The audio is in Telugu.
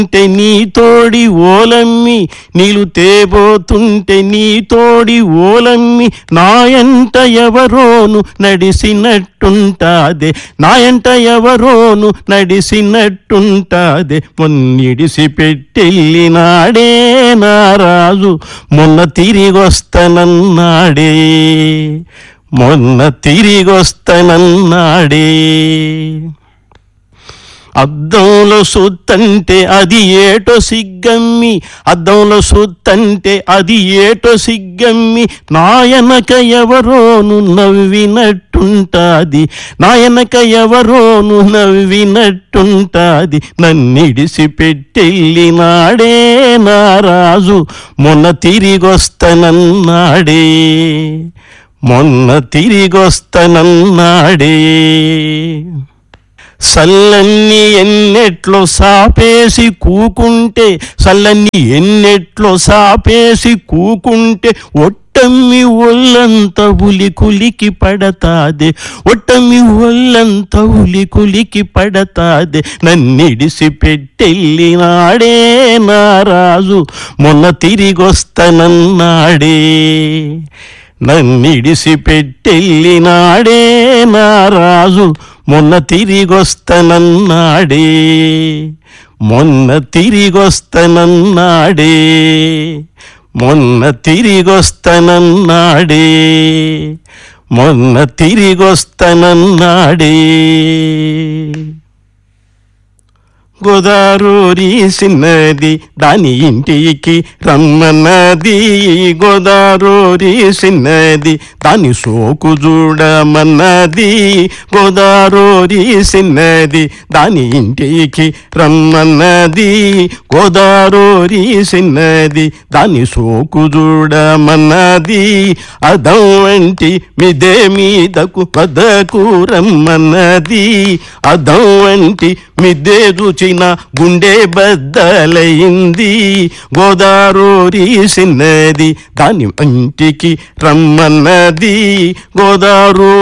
అంటే నీ తోడి ఓలమ్మి నీళ్ళు తేబోతుంటే నీ తోడి ఓలమ్మి నాయంట ఎవరోను నడిసినట్టుంటాదే నాయంట ఎవరోను నడిసినట్టుంటాదే మొన్నిడిసి పెట్టెళ్ళినాడే నా రాజు మొన్న తిరిగొస్తానన్నాడే మొన్న తిరిగొస్తానన్నాడే అద్దంలో సుత్తంటే అది ఏటో సిగ్గమ్మి అద్దంలో సుత్తంటే అది ఏటో సిగ్గమ్మి నాయనక ఎవరోను నవ్వినట్టుంటాది నాయనక ఎవరోను నవ్వినట్టుంటాది నన్నిడిసి పెట్టెళ్ళినాడే నా రాజు మొన్న తిరిగొస్తానన్నాడే మొన్న తిరిగొస్తానన్నాడే సల్లన్ని ఎన్నెట్లో సాపేసి కూకుంటే సల్లన్ని ఎన్నెట్లో సాపేసి కూకుంటే ఒట్టమ్మి ఒళ్ళంత ఉలి కులికి పడతాదే ఒట్టమ్మి ఒళ్ళంత ఉలి కులికి పడతాదే నన్నిడిసి పెట్టెళ్ళినాడే నా రాజు మొన్న తిరిగొస్తానన్నాడే నన్నిడిసి పెట్టెళ్ళినాడే నా రాజు మొన్న తిరిగొస్తానన్నాడే మొన్న తిరిగొస్తానన్నాడే మొన్న తిరిగొస్తానన్నాడే మొన్న తిరిగొస్తానన్నాడే గోదావరి సిన్నది దాని ఇంటికి రమ్మన్నది గోదావరి సిన్నది దాని సోకు చూడమన్నది గోదావరి సిన్నది దాని ఇంటికి రమ్మన్నది గోదావరి సిన్నది దాని సోకు చూడమన్నది అదం వంటి మిదే మీదకు పదకు రమ్మన్నది అదం వంటి మిద్దే రుచిన గుండె బద్దలైంది గోదావరి సిన్నది దాని ఇంటికి రమ్మన్నది గోదావరి